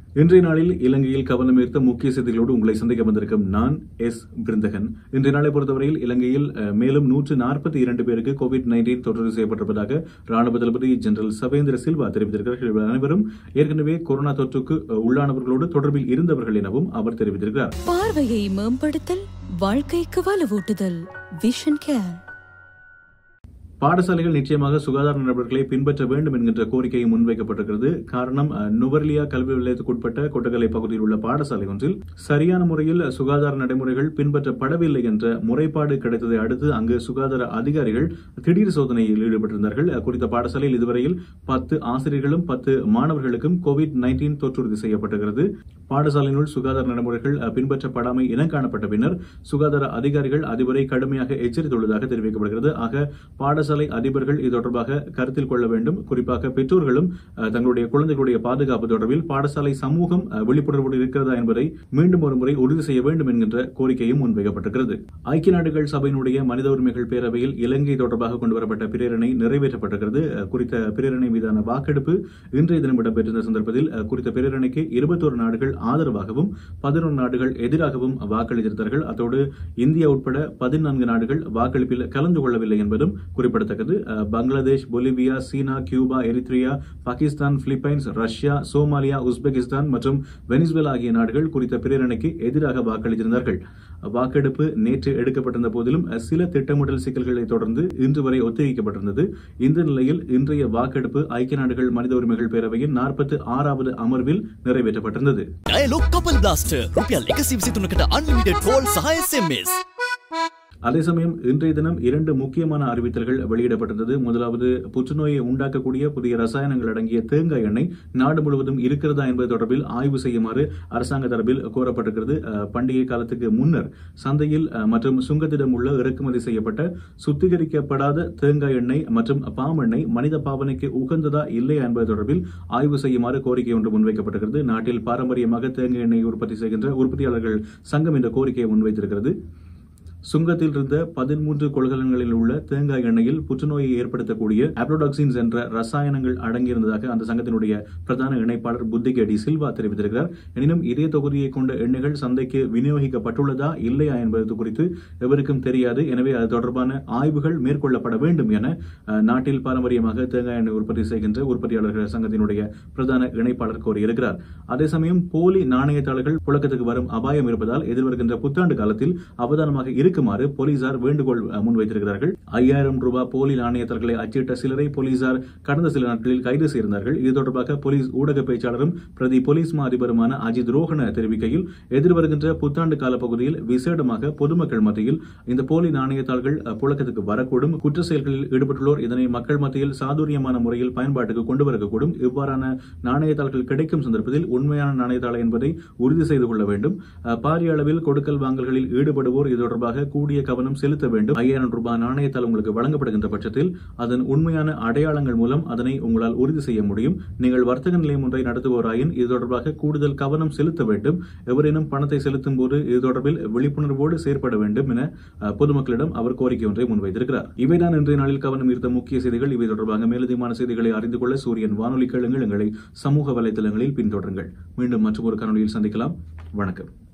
இன்றைய நாளில் இலங்கையில் கவனம் ஈர்த்த முக்கிய செய்திகளோடு உங்களை சந்திக்க வந்திருக்கும் நான் எஸ் பிருந்தகன் இன்றைய நாளை பொறுத்தவரையில் இலங்கையில் அஹ், மேலும் நூற்று நாற்பத்தி இரண்டு பேருக்கு கோவிட் நைன்டீன் தொற்று செய்யப்பட்டிருப்பதாக ராணுவ தளபதி ஜெனரல் சவேந்திர சில்வா தெரிவித்திருக்கிறார் இவர்கள் அனைவரும் ஏற்கனவே கொரோனா தொற்றுக்கு அஹ், உள்ளானவர்களோடு தொடர்பில் இருந்தவர்கள் எனவும் அவர் தெரிவித்திருக்கிறார் பார்வையை மேம்படுத்தல் வாழ்க்கைக்கு வலுவூட்டுதல் விஷன் கேர் பாடசாலைகள் நிச்சயமாக சுகாதார நடவடிக்கைகளை பின்பற்ற வேண்டும் என்கின்ற கோரிக்கை முன்வைக்கப்பட்டிருக்கிறது காரணம் அஹ், நுவர்லியா கல்வி நிலையத்துக்குட்பட்ட கொட்டகலை பகுதியில் உள்ள பாடசாலை ஒன்றில் சரியான முறையில் சுகாதார நடைமுறைகள் பின்பற்றப்படவில்லை என்ற முறைப்பாடு கிடைத்ததை அடுத்து அங்கு சுகாதார அதிகாரிகள் திடீர் சோதனையில் ஈடுபட்டிருந்தார்கள் அஹ், குறித்த பாடசாலையில் இதுவரையில் பத்து ஆசிரியர்களும் பத்து மாணவர்களுக்கும் கோவிட் நைன்டீன் தொற்றுறுதி செய்யப்பட்டிருக்கிறது பாடசாலையினுள் சுகாதார நடைமுறைகள் அஹ், பின்பற்றப்படாமை இனம் காணப்பட்ட பின்னர் சுகாதார அதிகாரிகள் அதிபரை கடுமையாக எச்சரித்துள்ளதாக தெரிவிக்கப்படுகிறது ஆக பாடசாலை அதிபர்கள் இது தொடர்பாக கருத்தில் கொள்ள வேண்டும் குறிப்பாக பெற்றோர்களும் அஹ், தங்களுடைய குழந்தைகளுடைய பாதுகாப்பு தொடர்பில் பாடசாலை சமூகம் அஹ், விழிப்புணர்வோடு இருக்கிறதா என்பதை மீண்டும் ஒரு முறை உறுதி செய்ய வேண்டும் என்கின்ற கோரிக்கையும் முன்வைக்கப்பட்டிருக்கிறது ஐக்கிய நாடுகள் சபையினுடைய மனித உரிமைகள் பேரவையில் இலங்கை தொடர்பாக கொண்டுவரப்பட்ட பிரேரணை நிறைவேற்றப்பட்டிருக்கிறது அஹ், குறித்த பிரேரணை மீதான வாக்கெடுப்பு இன்றைய தினம் இடம்பெற்றிருந்த சந்தர்ப்பத்தில் அஹ், குறித்த பிரேரணைக்கு இருபத்தோரு நாடுகள் ஆதரவாகவும் பதினொரு நாடுகள் எதிராகவும் வாக்களித்திருந்தார்கள் அத்தோடு இந்தியா உட்பட பதினான்கு நாடுகள் வாக்களிப்பில் கலந்து கொள்ளவில்லை என்பதும் குறிப்பிடத்தக்கது அஹ், பங்களாதேஷ் பொலிவியா சீனா Cuba Eritrea Pakistan Philippines Russia Somalia Uzbekistan மற்றும் வெனிசுவேலா ஆகிய நாடுகள் குறித்த பிரேரணைக்கு எதிராக வாக்களித்திருந்தார்கள் வாக்கெடுப்பு நேற்று எடுக்கப்பட்டிருந்த போதிலும் அஹ், சில திட்டமிடல் சிக்கல்களை தொடர்ந்து இன்று வரை ஒத்திவைக்கப்பட்டிருந்தது இந்த நிலையில் இன்றைய வாக்கெடுப்பு ஐக்கிய நாடுகள் மனித உரிமைகள் பேரவையின் நாற்பத்தி ஆறாவது அமர்வில் நிறைவேற்றப்பட்டிருந்தது ඩයලොක් කපල් බ්ලාස්ට රුපියල් එකසි විසිතුනකට අන්ලිමිටඩ් කෝල් සහ SMS. அதே சமயம் இன்றைய தினம் இரண்டு முக்கியமான அறிவித்தல்கள் வெளியிடப்பட்டிருந்தது முதலாவது புற்றுநோயை உண்டாக்கக்கூடிய புதிய ரசாயனங்கள் அடங்கிய தேங்காய் எண்ணெய் நாடு முழுவதும் இருக்கிறதா என்பது தொடர்பில் ஆய்வு செய்யுமாறு அரசாங்க தரப்பில் கோரப்பட்டிருக்கிறது அஹ், பண்டிகை காலத்துக்கு முன்னர் சந்தையில் அஹ், மற்றும் சுங்கத்திடம் உள்ள இறக்குமதி செய்யப்பட்ட சுத்திகரிக்கப்படாத தேங்காய் எண்ணெய் மற்றும் பாம் எண்ணெய் மனித பாவனைக்கு உகந்ததா இல்லையா என்பது தொடர்பில் ஆய்வு செய்யுமாறு கோரிக்கை ஒன்று முன்வைக்கப்பட்டிருக்கிறது நாட்டில் பாரம்பரியமாக தேங்காய் எண்ணெய் உற்பத்தி செய்கின்ற உற்பத்தியாளர்கள் சங்கம் இந்த கோரிக்கையை முன்வைத்திருக்கிறது சுங்கத்தில் இருந்த பதிமூன்று கொள்கலன்களில் உள்ள தேங்காய் எண்ணெயில் புற்றுநோயை ஏற்படுத்தக்கூடிய அப்ரோடாக்சின்ஸ் என்ற ரசாயனங்கள் அடங்கியிருந்ததாக அந்த சங்கத்தினுடைய பிரதான இணைப்பாளர் புத்திகேடி சில்வா தெரிவித்திருக்கிறார் எனினும் இதே தொகுதியை கொண்ட எண்ணெய்கள் சந்தைக்கு விநியோகிக்கப்பட்டுள்ளதா இல்லையா என்பது குறித்து எவருக்கும் தெரியாது எனவே அது தொடர்பான ஆய்வுகள் மேற்கொள்ளப்பட வேண்டும் என அஹ், நாட்டில் பாரம்பரியமாக தேங்காய் எண்ணெய் உற்பத்தி செய்கின்ற உற்பத்தியாளர்கள் சங்கத்தினுடைய பிரதான இணைப்பாளர் கோரியிருக்கிறார் அதே சமயம் போலி நாணயத்தாளர்கள் புழக்கத்துக்கு வரும் அபாயம் இருப்பதால் எதிர்வருகின்ற புத்தாண்டு காலத்தில் அவதானமாக இருக்குமாறு போலீசார் வேண்டுகோள் அஹ், முன்வைத்திருக்கிறார்கள் ஐயாயிரம் ரூபாய் போலி நாணயத்தாளர்களை அச்சிட்ட சிலரை போலீசார் கடந்த சில நாட்களில் கைது செய்திருந்தார்கள் இது தொடர்பாக போலீஸ் ஊடக பேச்சாளரும் பிரதி போலீஸ் மா அதிபருமான அஜித் ரோஹன தெரிவிக்கையில் எதிர்வருகின்ற புத்தாண்டு கால பகுதியில் விசேடமாக பொதுமக்கள் மத்தியில் இந்த போலி நாணயத்தாள்கள் அஹ், புழக்கத்துக்கு வரக்கூடும் குற்ற செயல்களில் ஈடுபட்டுள்ளோர் இதனை மக்கள் மத்தியில் சாதுரியமான முறையில் பயன்பாட்டுக்கு கொண்டு வரக்கூடும் இவ்வாறான நாணயத்தாள்கள் கிடைக்கும் சந்தர்ப்பத்தில் உண்மையான நாணயத்தாள் என்பதை உறுதி செய்து கொள்ள வேண்டும் அஹ், பாரிய அளவில் கொடுக்கல் வாங்கல்களில் ஈடுபடுவோர் இது தொடர்பாக கூடிய கவனம் செலுத்த வேண்டும் ஐயாயிரம் ரூபாய் நாணயத்தால் உங்களுக்கு வழங்கப்படுகின்ற பட்சத்தில் அதன் உண்மையான அடையாளங்கள் மூலம் அதனை உங்களால் உறுதி செய்ய முடியும் நீங்கள் வர்த்தக நிலையம் ஒன்றை நடத்துவோராயின் இது தொடர்பாக கூடுதல் கவனம் செலுத்த வேண்டும் எவரேனும் பணத்தை செலுத்தும் போது இது தொடர்பில் விழிப்புணர்வோடு செயற்பட வேண்டும் என அஹ், பொதுமக்களிடம் அவர் கோரிக்கை ஒன்றை முன்வைத்திருக்கிறார் இவைதான் இன்றைய நாளில் கவனம் ஈர்த்த முக்கிய செய்திகள் இவை தொடர்பாக மேலதிகமான செய்திகளை அறிந்து கொள்ள சூரியன் வானொலி கேளுங்கள் எங்களை சமூக வலைதளங்களில் பின்தொடருங்கள் மீண்டும் மற்றொரு காணொலியில் சந்திக்கலாம் வணக்கம்